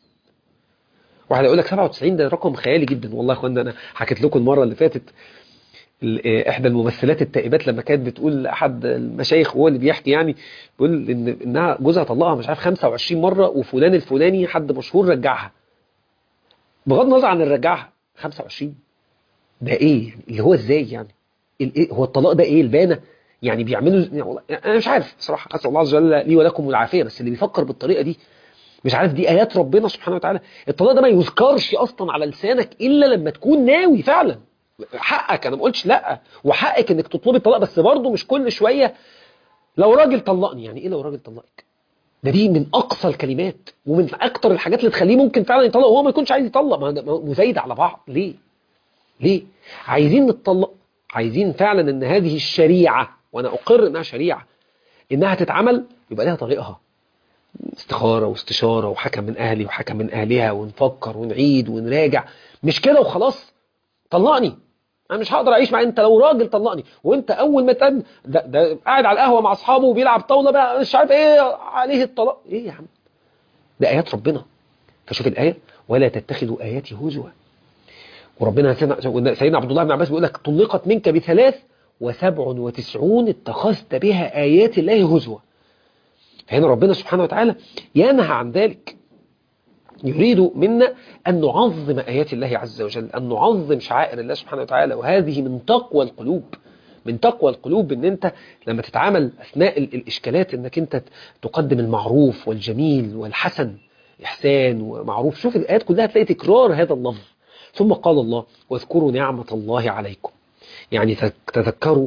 واحد يقول لك 97 ده رقم خيالي جدا والله يا اخوانا انا حكيت لكم المره اللي فاتت ال- آه، احدى الممثلات التائبات لما كانت بتقول لاحد المشايخ وهو اللي بيحكي يعني بيقول ان انها جوزها طلقها مش عارف 25 مره وفلان الفلاني حد مشهور رجعها بغض النظر عن اللي رجعها 25 ده ايه يعني اللي هو ازاي يعني الايه هو الطلاق ده ايه البانه يعني بيعملوا يعني والله انا مش عارف صراحه اسال الله عز وجل لي ولكم العافيه بس اللي بيفكر بالطريقه دي مش عارف دي ايات ربنا سبحانه وتعالى الطلاق ده ما يذكرش اصلا على لسانك الا لما تكون ناوي فعلا حقك انا ما قلتش لا وحقك انك تطلبي الطلاق بس برضه مش كل شويه لو راجل طلقني يعني ايه لو راجل طلقك ده دي من اقصى الكلمات ومن اكتر الحاجات اللي تخليه ممكن فعلا يطلق وهو ما يكونش عايز يطلق ما ده- ما هو مزايد على بعض ليه ليه عايزين نتطلق عايزين فعلا ان هذه الشريعه وانا اقر انها شريعه انها تتعمل يبقى لها طريقها استخاره واستشاره وحكم من اهلي وحكم من اهلها ونفكر ونعيد ونراجع مش كده وخلاص طلقني انا مش هقدر اعيش مع انت لو راجل طلقني وانت اول ما تقابل ده, ده قاعد على القهوه مع اصحابه وبيلعب طاوله بقى مش عارف ايه عليه الطلاق ايه يا عم ده ايات ربنا فشوف الايه ولا تتخذوا اياتي هزوا وربنا سيدنا سيدنا عبد الله بن عباس بيقول لك طلقت منك بثلاث وسبع وتسعون اتخذت بها ايات الله هزوا فهنا ربنا سبحانه وتعالى ينهى عن ذلك يريد منا أن نعظم آيات الله عز وجل أن نعظم شعائر الله سبحانه وتعالى وهذه من تقوى القلوب من تقوى القلوب ان انت لما تتعامل اثناء ال- الاشكالات انك انت تقدم المعروف والجميل والحسن احسان ومعروف شوف الايات كلها تلاقي تكرار هذا اللفظ ثم قال الله واذكروا نعمة الله عليكم يعني تك- تذكروا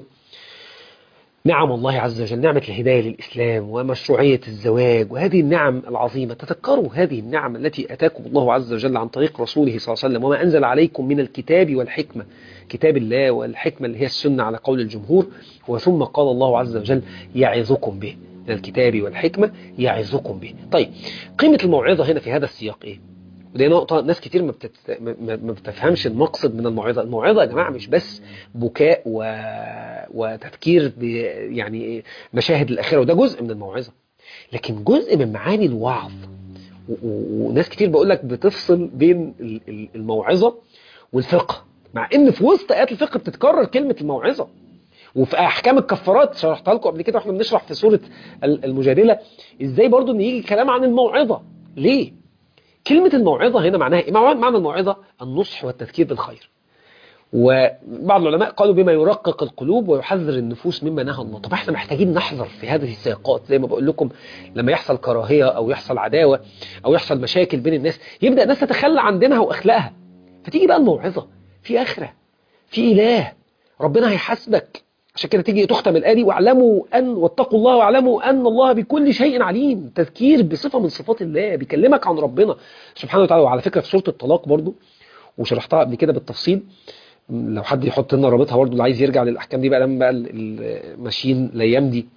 نعم الله عز وجل نعمة الهداية للإسلام ومشروعية الزواج وهذه النعم العظيمة تذكروا هذه النعم التي أتاكم الله عز وجل عن طريق رسوله صلى الله عليه وسلم وما أنزل عليكم من الكتاب والحكمة كتاب الله والحكمة اللي هي السنة على قول الجمهور وثم قال الله عز وجل يعظكم به من الكتاب والحكمة يعظكم به طيب قيمة الموعظة هنا في هذا السياق إيه؟ ودي نقطة ناس كتير ما, بتت... ما- ما ما بتفهمش المقصد من الموعظة الموعظة يا جماعة مش بس بكاء و... وتفكير ب... يعني مشاهد الآخرة وده جزء من الموعظة لكن جزء من معاني الوعظ و- و- وناس كتير بقول لك بتفصل بين ال- ال- الموعظة والفقه مع ان في وسط ايات الفقه بتتكرر كلمة الموعظة وفي احكام الكفارات شرحتها لكم قبل كده واحنا بنشرح في سورة ال- المجادلة ازاي برضو ان يجي كلام عن الموعظة ليه كلمة الموعظة هنا معناها ايه مع- معنى الموعظة النصح والتذكير بالخير وبعض العلماء قالوا بما يرقق القلوب ويحذر النفوس مما نهى الله طب احنا محتاجين نحذر في هذه السياقات زي ما بقول لكم لما يحصل كراهية او يحصل عداوة او يحصل مشاكل بين الناس يبدأ الناس تتخلى عن دينها واخلاقها فتيجي بقى الموعظة في اخرة في اله ربنا هيحاسبك عشان كده تيجي تختم الآية دي واعلموا أن واتقوا الله واعلموا أن الله بكل شيء عليم تذكير بصفة من صفات الله بيكلمك عن ربنا سبحانه وتعالى وعلى فكرة في سورة الطلاق برضو وشرحتها قبل كده بالتفصيل لو حد يحط لنا رابطها برضو اللي عايز يرجع للأحكام دي بقى لما بقى ال- ال- ماشيين الأيام دي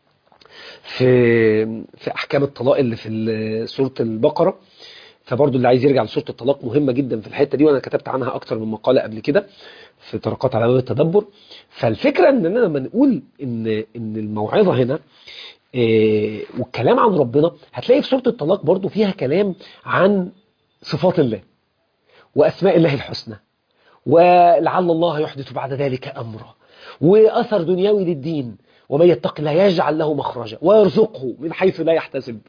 في في أحكام الطلاق اللي في ال- سورة البقرة فبرضو اللي عايز يرجع لسورة الطلاق مهمة جدا في الحتة دي وأنا كتبت عنها أكتر من مقالة قبل كده في طرقات على باب التدبر فالفكرة إننا لما نقول إن إن الموعظة هنا إيه والكلام عن ربنا هتلاقي في سورة الطلاق برضو فيها كلام عن صفات الله وأسماء الله الحسنى ولعل الله يحدث بعد ذلك أمرا وأثر دنيوي للدين ومن يتق الله يجعل له مخرجا ويرزقه من حيث لا يحتسب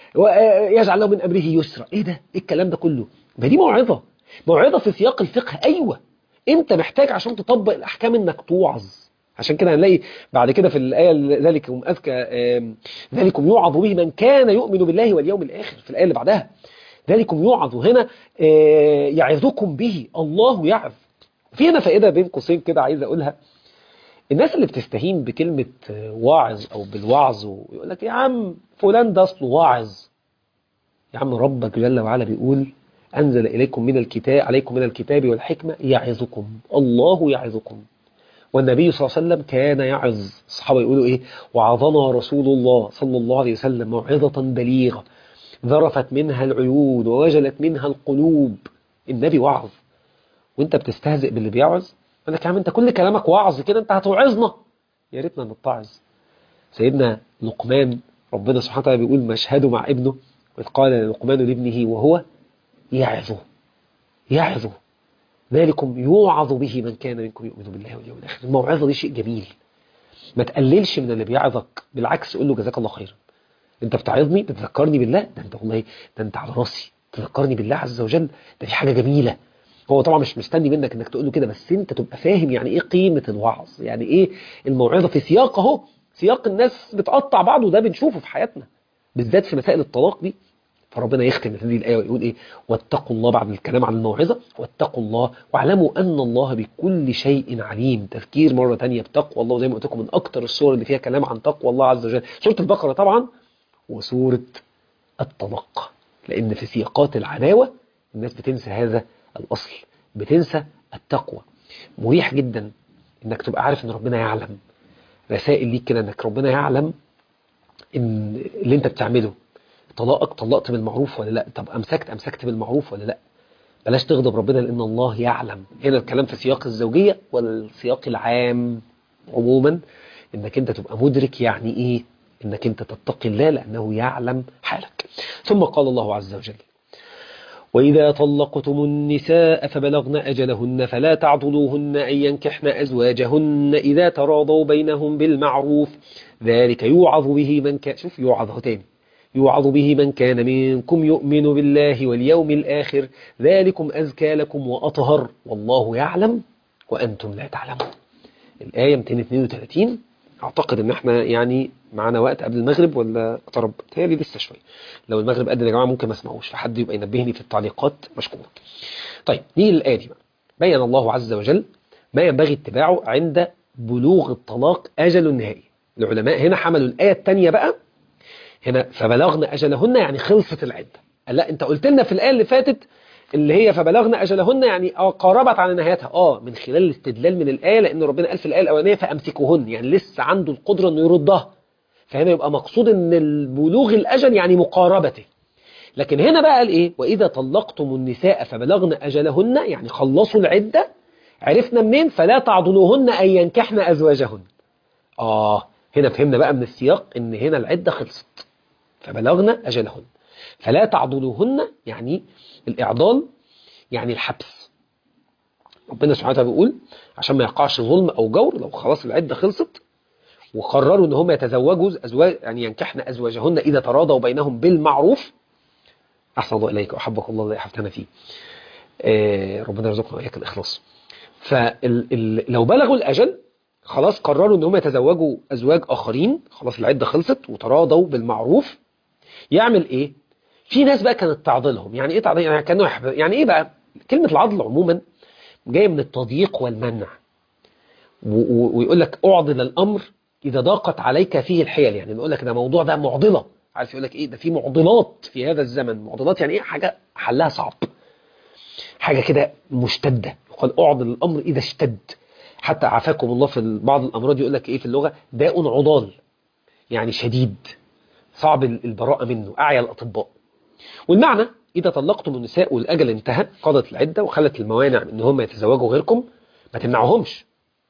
ويجعل له من أمره يسرا إيه ده؟ إيه الكلام ده كله؟ ما دي موعظة موعظة في سياق الفقه أيوة أنت محتاج عشان تطبق الأحكام إنك توعظ عشان كده هنلاقي بعد كده في الآية اللي- ذلكم أذكى آم، ذلكم يوعظ به من كان يؤمن بالله واليوم الآخر في الآية اللي بعدها ذلكم يوعظ هنا آه، يعظكم به الله يعظ في هنا فائدة بين قوسين كده عايز أقولها الناس اللي بتستهين بكلمة آه، واعظ أو بالوعظ ويقول لك يا عم فلان ده أصله واعظ يا عم ربك جل وعلا بيقول أنزل إليكم من الكتاب عليكم من الكتاب والحكمة يعظكم الله يعظكم والنبي صلى الله عليه وسلم كان يعظ الصحابة يقولوا إيه وعظنا رسول الله صلى الله عليه وسلم موعظة بليغة ذرفت منها العيون ووجلت منها القلوب النبي وعظ وانت بتستهزئ باللي بيعظ يقول لك يا عم انت كل كلامك وعظ كده انت هتوعظنا يا ريتنا نتعظ سيدنا لقمان ربنا سبحانه وتعالى بيقول مشهده مع ابنه إذ قال لقمان لابنه وهو يعظه يعظه ذلكم يوعظ به من كان منكم يؤمن بالله واليوم الآخر الموعظة دي شيء جميل ما تقللش من اللي بيعظك بالعكس قول له جزاك الله خيرا انت بتعظني بتذكرني بالله ده انت والله ده انت على راسي تذكرني بالله عز وجل ده دي حاجة جميلة هو طبعا مش مستني منك انك تقول له كده بس انت تبقى فاهم يعني ايه قيمة الوعظ يعني ايه الموعظة في سياق اهو سياق الناس بتقطع بعض وده بنشوفه في حياتنا بالذات في مسائل الطلاق دي فربنا يختم هذه الآية ويقول إيه واتقوا الله بعد الكلام عن الموعظة واتقوا الله واعلموا أن الله بكل شيء عليم تذكير مرة تانية بتقوى الله زي ما قلت لكم من أكتر السور اللي فيها كلام عن تقوى الله عز وجل سورة البقرة طبعا وسورة الطلاق لأن في سياقات العداوة الناس بتنسى هذا الأصل بتنسى التقوى مريح جدا إنك تبقى عارف إن ربنا يعلم رسائل ليك كده إنك ربنا يعلم إن اللي أنت بتعمله طلاقك طلقت بالمعروف ولا لا طب أمسكت أمسكت بالمعروف ولا لا بلاش تغضب ربنا لأن الله يعلم هنا الكلام في سياق الزوجية والسياق العام عموما إنك أنت تبقى مدرك يعني إيه إنك أنت تتقي الله لأنه يعلم حالك ثم قال الله عز وجل وإذا طلقتم النساء فبلغن أجلهن فلا تعضلوهن أن ينكحن أزواجهن إذا تراضوا بينهم بالمعروف ذلك يوعظ به من كان شوف يوعظ تاني يوعظ به من كان منكم يؤمن بالله واليوم الآخر ذلكم أزكى لكم وأطهر والله يعلم وأنتم لا تعلمون الآية 232 أعتقد إن احنا يعني معانا وقت قبل المغرب ولا اقترب تهيألي لسه شوية لو المغرب قد يا جماعة ممكن ما اسمعوش فحد يبقى ينبهني في التعليقات مشكور طيب نيجي للآية دي بقى بين الله عز وجل ما ينبغي اتباعه عند بلوغ الطلاق أجل النهائي العلماء هنا حملوا الآية الثانية بقى هنا فبلغن أجلهن يعني خلصت العدة لا انت قلت لنا في الآية اللي فاتت اللي هي فبلغن أجلهن يعني اه قاربت على نهايتها اه من خلال الاستدلال من الآية لأن ربنا قال في الآية الأولانية فأمسكوهن يعني لسه عنده القدرة أنه يردها فهنا يبقى مقصود أن البلوغ الأجل يعني مقاربته لكن هنا بقى قال إيه وإذا طلقتم النساء فبلغن أجلهن يعني خلصوا العدة عرفنا منين فلا تعضلوهن أن ينكحن أزواجهن آه هنا فهمنا بقى من السياق أن هنا العدة خلصت فبلغن أجلهن فلا تعضلوهن يعني الإعضال يعني الحبس ربنا سبحانه وتعالى بيقول عشان ما يقعش ظلم أو جور لو خلاص العدة خلصت وقرروا ان هم يتزوجوا ازواج يعني ينكحن ازواجهن اذا تراضوا بينهم بالمعروف احسن الله اليك واحبك الله الذي احببتنا فيه آه ربنا يرزقنا واياك الاخلاص فلو بلغوا الاجل خلاص قرروا ان هم يتزوجوا ازواج اخرين خلاص العده خلصت وتراضوا بالمعروف يعمل ايه في ناس بقى كانت تعضلهم يعني ايه تعضل يعني كانوا يحب... يعني ايه بقى كلمه العضل عموما جايه من التضييق والمنع ويقول لك اعضل الامر إذا ضاقت عليك فيه الحيل يعني نقول لك ده موضوع ده معضلة عارف يقول لك إيه ده في معضلات في هذا الزمن معضلات يعني إيه حاجة حلها صعب حاجة كده مشتدة يقال أعضل الأمر إذا اشتد حتى عافاكم الله في بعض الأمراض يقول لك إيه في اللغة داء عضال يعني شديد صعب البراءة منه أعيا الأطباء والمعنى إذا طلقتم النساء والأجل انتهى قضت العدة وخلت الموانع إن هم يتزوجوا غيركم ما تمنعهمش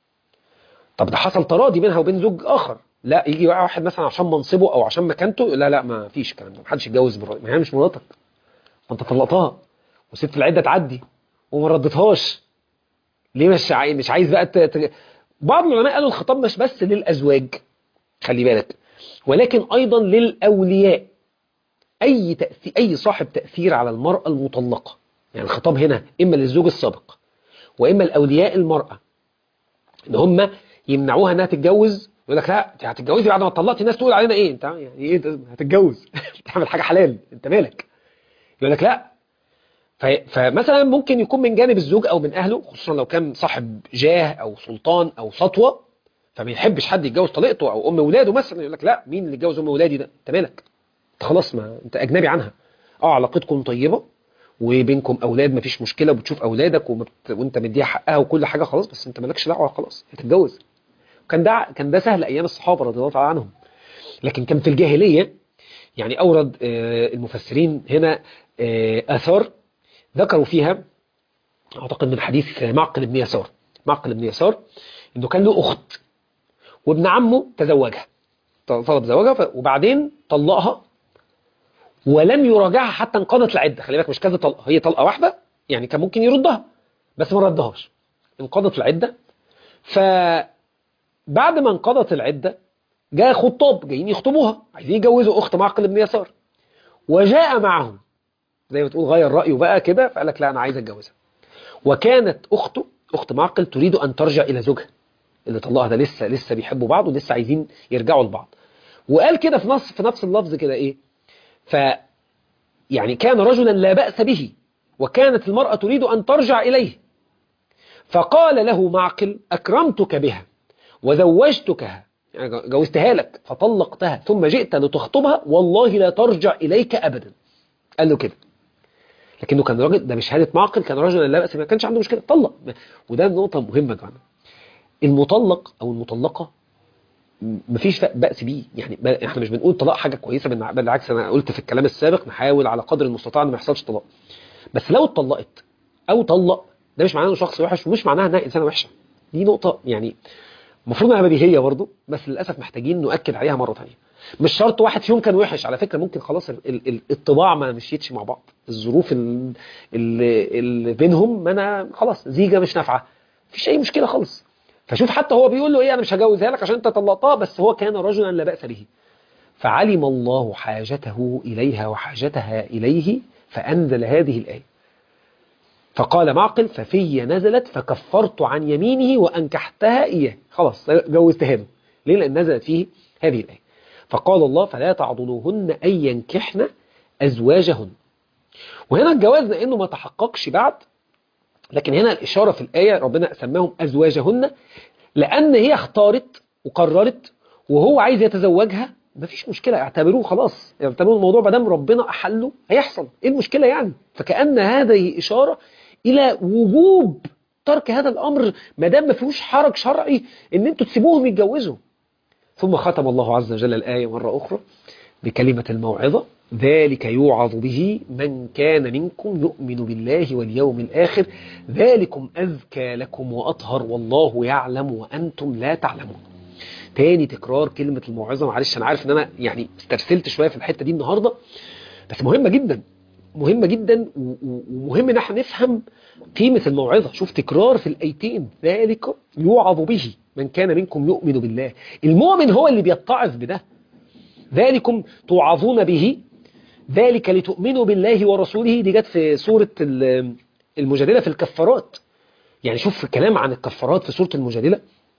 طب ده حصل تراضي بينها وبين زوج اخر لا يجي بقى واحد مثلا عشان منصبه او عشان مكانته لا لا ما فيش الكلام ده ما حدش يتجوز مراتك ما هي مش مراتك ما انت طلقتها وسبت العده تعدي وما ردتهاش ليه مش عايز مش عايز بقى ت... بعض العلماء قالوا الخطاب مش بس للازواج خلي بالك ولكن ايضا للاولياء اي تأثير اي صاحب تاثير على المراه المطلقه يعني الخطاب هنا اما للزوج السابق واما الاولياء المراه ان هم يمنعوها انها تتجوز يقول لك لا انت هتتجوزي بعد ما اتطلقتي الناس تقول علينا ايه انت يعني ايه هتتجوز تعمل حاجه حلال انت مالك يقول لك لا فمثلا ممكن يكون من جانب الزوج او من اهله خصوصا لو كان صاحب جاه او سلطان او سطوه فما يحبش حد يتجوز طليقته او ام اولاده مثلا يقول لك لا مين اللي اتجوز ام اولادي ده انت مالك انت خلاص ما انت اجنبي عنها اه علاقتكم طيبه وبينكم اولاد مفيش مشكله وبتشوف اولادك ومبت... وانت مديها حقها وكل حاجه خلاص بس انت مالكش دعوه خلاص هتتجوز كان ده كان ده سهل ايام الصحابه رضي الله تعالى عنهم لكن كان في الجاهليه يعني اورد المفسرين هنا اثار ذكروا فيها اعتقد من حديث معقل بن يسار معقل بن يسار انه كان له اخت وابن عمه تزوجها طلب زواجها وبعدين طلقها ولم يراجعها حتى انقضت العده خلي بالك مش كذا طلقه هي طلقه واحده يعني كان ممكن يردها بس ما ردهاش انقضت العده فبعد ما انقضت العده جاء خطاب جايين يخطبوها عايزين يجوزوا اخت معقل بن يسار وجاء معهم زي ما تقول غير رايه بقى كده فقال لك لا انا عايز اتجوزها وكانت اخته اخت معقل تريد ان ترجع الى زوجها اللي طلقها ده لسه لسه بيحبوا بعض ولسه عايزين يرجعوا لبعض وقال كده في نص في نفس اللفظ كده ايه ف يعني كان رجلا لا بأس به وكانت المرأة تريد أن ترجع إليه فقال له معقل أكرمتك بها وزوجتكها يعني جوزتها لك فطلقتها ثم جئت لتخطبها والله لا ترجع إليك أبدا قال له كده لكنه كان راجل ده بشهادة معقل كان رجلا لا بأس ما كانش عنده مشكلة طلق وده نقطة مهمة جدا المطلق أو المطلقة مفيش بأس بيه يعني احنا مش بنقول طلاق حاجة كويسة بالعكس انا قلت في الكلام السابق نحاول على قدر المستطاع ان ما يحصلش طلاق بس لو اتطلقت او طلق ده مش معناه انه شخص وحش ومش معناها انها انسانه وحشه دي نقطه يعني المفروض انها بديهيه برضه بس للاسف محتاجين نؤكد عليها مره ثانيه مش شرط واحد فيهم كان وحش على فكره ممكن خلاص الطباع ما مشيتش مع بعض الظروف اللي بينهم ما انا خلاص زيجه مش نافعه مفيش اي مشكله خالص فشوف حتى هو بيقول له ايه انا مش هجوزها لك عشان انت طلقتها بس هو كان رجلا لا باس به فعلم الله حاجته اليها وحاجتها اليه فانزل هذه الايه فقال معقل ففي نزلت فكفرت عن يمينه وانكحتها اياه خلاص جوزتها له ليه لان نزلت فيه هذه الايه فقال الله فلا تعضلوهن ان ينكحن ازواجهن وهنا الجواز لانه ما تحققش بعد لكن هنا الإشارة في الآية ربنا سماهم أزواجهن لأن هي اختارت وقررت وهو عايز يتزوجها مفيش مشكلة اعتبروه خلاص اعتبروا الموضوع ما دام ربنا أحله هيحصل إيه المشكلة يعني فكأن هذه إشارة إلى وجوب ترك هذا الأمر ما دام ما فيهوش حرج شرعي إن أنتوا تسيبوهم يتجوزوا ثم ختم الله عز وجل الآية مرة أخرى بكلمة الموعظة ذلك يوعظ به من كان منكم يؤمن بالله واليوم الآخر ذلكم أذكى لكم وأطهر والله يعلم وأنتم لا تعلمون تاني تكرار كلمة الموعظة معلش أنا عارف إن أنا يعني استرسلت شوية في الحتة دي النهاردة بس مهمة جدا مهمة جدا و- و- ومهم ان احنا نفهم قيمة الموعظة شوف تكرار في الأيتين ذلك يوعظ به من كان منكم يؤمن بالله المؤمن هو اللي بيتعظ بده ذلكم توعظون به ذلك لتؤمنوا بالله ورسوله دي جت في سورة ال- المجادلة في الكفارات يعني شوف الكلام عن الكفارات في سورة المجادلة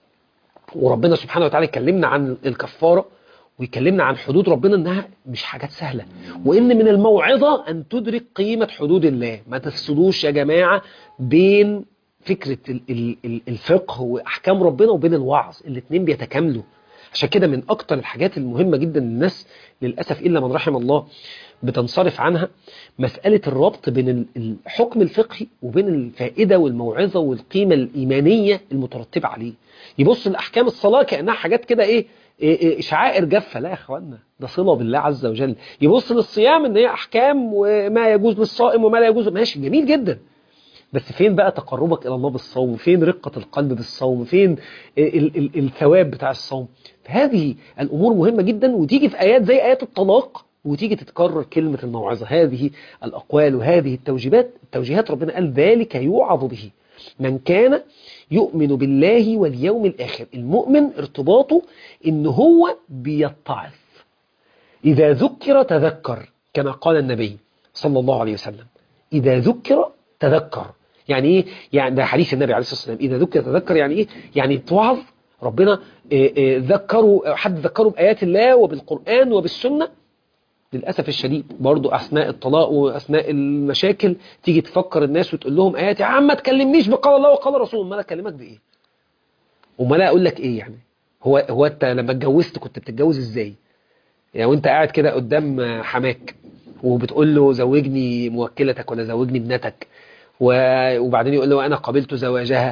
وربنا سبحانه وتعالى يكلمنا عن الكفارة ويكلمنا عن حدود ربنا انها مش حاجات سهلة وان من الموعظة ان تدرك قيمة حدود الله ما تفصلوش يا جماعة بين فكرة ال- ال- ال- الفقه واحكام ربنا وبين الوعظ الاتنين بيتكاملوا عشان كده من اكتر الحاجات المهمة جدا للناس للأسف إلا من رحم الله بتنصرف عنها مسألة الربط بين ال- الحكم الفقهي وبين الفائدة والموعظة والقيمة الإيمانية المترتبة عليه يبص لأحكام الصلاة كأنها حاجات كده إيه إيه- إيه شعائر جافة لا يا اخوانا ده صلة بالله عز وجل يبص للصيام ان هي احكام وما يجوز للصائم وما لا يجوز ماشي جميل جدا بس فين بقى تقربك الى الله بالصوم فين رقة القلب بالصوم فين ال ال الثواب بتاع الصوم هذه الامور مهمة جدا وتيجي في ايات زي ايات الطلاق وتيجي تتكرر كلمة الموعظة هذه الاقوال وهذه التوجيهات التوجيهات ربنا قال ذلك يوعظ به من كان يؤمن بالله واليوم الآخر المؤمن ارتباطه إن هو بيتعظ إذا ذكر تذكر كما قال النبي صلى الله عليه وسلم إذا ذكر تذكر يعني إيه؟ يعني ده حديث النبي عليه الصلاة والسلام إذا ذكر تذكر يعني إيه؟ يعني توعظ ربنا إيه إيه ذكروا حد ذكروا بآيات الله وبالقرآن وبالسنة للأسف الشديد برضو أثناء الطلاق وأثناء المشاكل تيجي تفكر الناس وتقول لهم آيات يا عم ما تكلمنيش بقال الله وقال رسول ما أكلمك بإيه وما لا أقول لك إيه يعني هو هو أنت لما اتجوزت كنت بتتجوز إزاي يعني وأنت قاعد كده قدام حماك وبتقول له زوجني موكلتك ولا زوجني ابنتك و- وبعدين يقول له أنا قبلت زواجها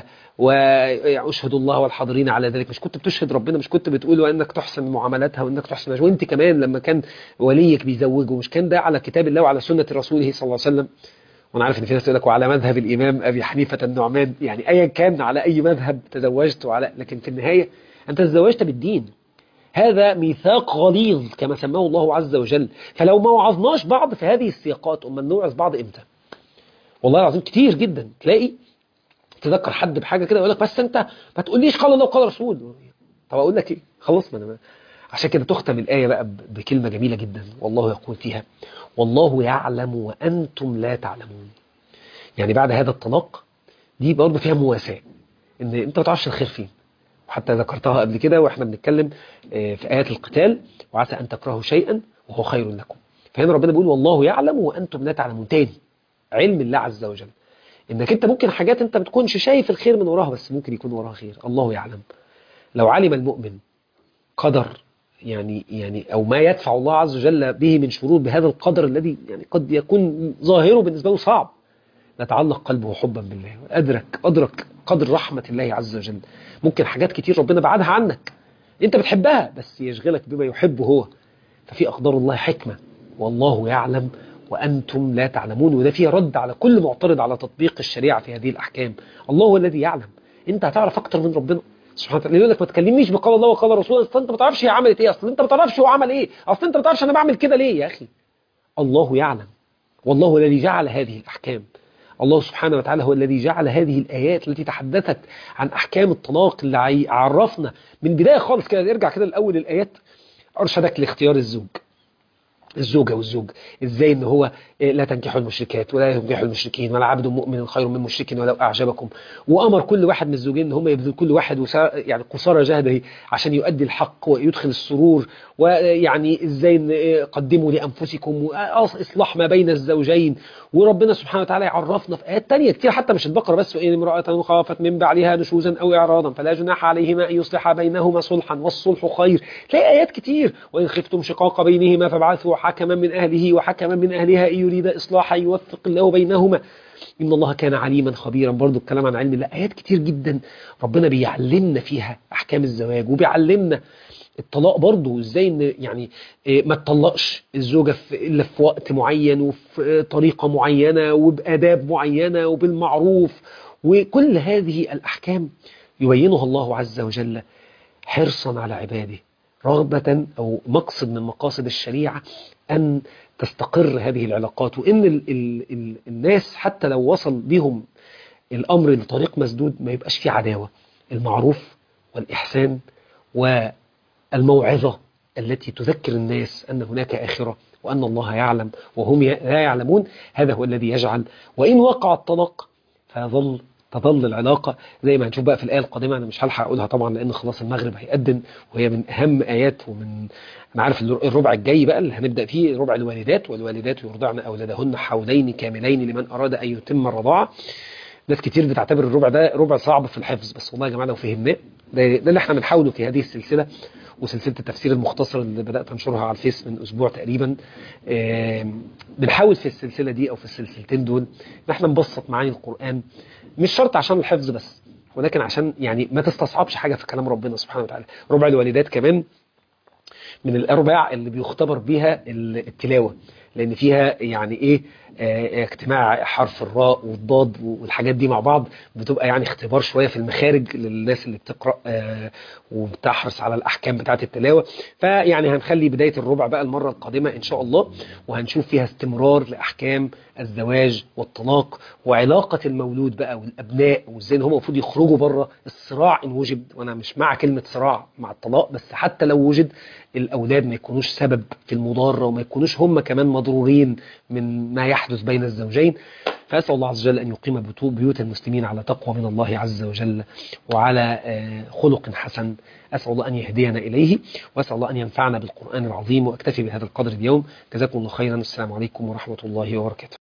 وأشهد الله والحاضرين على ذلك مش كنت بتشهد ربنا مش كنت بتقول وأنك تحسن معاملاتها وأنك تحسن وأنت كمان لما كان وليك بيزوجه مش كان ده على كتاب الله وعلى سنة رسوله صلى الله عليه وسلم وانا عارف ان في ناس تقول لك وعلى مذهب الامام ابي حنيفه النعمان يعني ايا كان على اي مذهب تزوجت وعلى لكن في النهايه انت تزوجت بالدين هذا ميثاق غليظ كما سماه الله عز وجل فلو ما وعظناش بعض في هذه السياقات امال نوعظ بعض امتى والله العظيم كتير جدا تلاقي تذكر حد بحاجه كده يقول لك بس انت ما تقوليش قال الله وقال رسول طب اقول لك ايه خلاص ما انا عشان كده تختم الايه بقى ب- بكلمه جميله جدا والله يقول فيها والله يعلم وانتم لا تعلمون يعني بعد هذا الطلاق دي برضه فيها مواساه ان انت ما تعرفش الخير فين وحتى ذكرتها قبل كده واحنا بنتكلم آه، في ايات القتال وعسى ان تكرهوا شيئا وهو خير لكم فهنا ربنا بيقول والله يعلم وانتم لا تعلمون تاني علم الله عز وجل انك انت ممكن حاجات انت ما تكونش شايف الخير من وراها بس ممكن يكون وراها خير الله يعلم لو علم المؤمن قدر يعني يعني او ما يدفع الله عز وجل به من شرور بهذا القدر الذي يعني قد يكون ظاهره بالنسبه له صعب نتعلق قلبه حبا بالله أدرك أدرك قدر رحمة الله عز وجل ممكن حاجات كتير ربنا بعدها عنك أنت بتحبها بس يشغلك بما يحبه هو ففي أقدار الله حكمة والله يعلم وأنتم لا تعلمون وده فيه رد على كل معترض على تطبيق الشريعة في هذه الأحكام الله هو الذي يعلم أنت هتعرف أكتر من ربنا سبحانه وتعالى يقول لك ما تكلمنيش بقال الله وقال رسوله اصل انت ما تعرفش هي عملت ايه اصل انت ما تعرفش هو عمل ايه اصل انت ما تعرفش انا بعمل كده ليه يا اخي الله يعلم والله هو الذي جعل هذه الأحكام الله سبحانه وتعالى هو الذي جعل هذه الآيات التي تحدثت عن أحكام الطلاق اللي عي- عرفنا من البداية خالص كده نرجع كده لأول الآيات أرشدك لاختيار الزوج الزوجة والزوج ازاي ان هو إيه، لا تنكحوا المشركات ولا تنكحوا المشركين ولا عبد مؤمن خير من مشرك ولو اعجبكم وامر كل واحد من الزوجين ان هم يبذل كل واحد وسا يعني قصارى جهده عشان يؤدي الحق ويدخل السرور ويعني ازاي ان إيه، قدموا لانفسكم واصلاح ما بين الزوجين وربنا سبحانه وتعالى يعرفنا في ايات تانية كتير حتى مش البقره بس وان امراه خافت من بعلها نشوزا او اعراضا فلا جناح عليهما ان يصلحا بينهما صلحا والصلح خير تلاقي ايات كتير وان خفتم شقاق بينهما فابعثوا حكما من اهله وحكما من اهلها ان يريد اصلاحا يوفق الله بينهما ان الله كان عليما خبيرا برضو الكلام عن علم الله ايات كتير جدا ربنا بيعلمنا فيها احكام الزواج وبيعلمنا الطلاق برضه ازاي ان يعني إيه، ما تطلقش الزوجه في الا في وقت معين وفي طريقه معينه وباداب معينه وبالمعروف وكل هذه الاحكام يبينها الله عز وجل حرصا على عباده رغبة أو مقصد من مقاصد الشريعة أن تستقر هذه العلاقات وان ال ال ال الناس حتى لو وصل بهم الامر لطريق مسدود ما يبقاش فيه عداوه المعروف والاحسان والموعظه التي تذكر الناس ان هناك اخره وان الله يعلم وهم لا يعلمون هذا هو الذي يجعل وان وقع الطلاق فيظل تظل العلاقة زي ما هنشوف بقى في الآية القادمة أنا مش هلحق أقولها طبعا لأن خلاص المغرب هيأذن وهي من أهم آيات ومن أنا عارف الربع الجاي بقى اللي هنبدأ فيه ربع الوالدات والوالدات يرضعن أولادهن حولين كاملين لمن أراد أن يتم الرضاعة ناس كتير بتعتبر الربع ده ربع صعب في الحفظ بس والله يا جماعة لو فهمناه ده, ده اللي احنا بنحاوله في هذه السلسلة وسلسلة التفسير المختصر اللي بدأت أنشرها على الفيس من أسبوع تقريبا بنحاول في السلسلة دي أو في السلسلتين دول إن احنا نبسط معاني القرآن مش شرط عشان الحفظ بس ولكن عشان يعني ما تستصعبش حاجة في كلام ربنا سبحانه وتعالى ربع الوالدات كمان من الأربع اللي بيختبر بيها التلاوة لأن فيها يعني إيه اه اجتماع حرف الراء والضاد والحاجات دي مع بعض بتبقى يعني اختبار شوية في المخارج للناس اللي بتقرأ اه وبتحرص على الأحكام بتاعة التلاوة فيعني هنخلي بداية الربع بقى المرة القادمة إن شاء الله وهنشوف فيها استمرار لأحكام الزواج والطلاق وعلاقة المولود بقى والأبناء وإزاي هم المفروض يخرجوا بره الصراع إن وجد وأنا مش مع كلمة صراع مع الطلاق بس حتى لو وجد الأولاد ما يكونوش سبب في المضارة وما يكونوش هم كمان مضرورين من ما يحدث بين الزوجين فأسأل الله عز وجل أن يقيم بيوت المسلمين على تقوى من الله عز وجل وعلى خلق حسن أسأل الله أن يهدينا إليه وأسأل الله أن ينفعنا بالقرآن العظيم وأكتفي بهذا القدر اليوم جزاكم الله خيرا السلام عليكم ورحمة الله وبركاته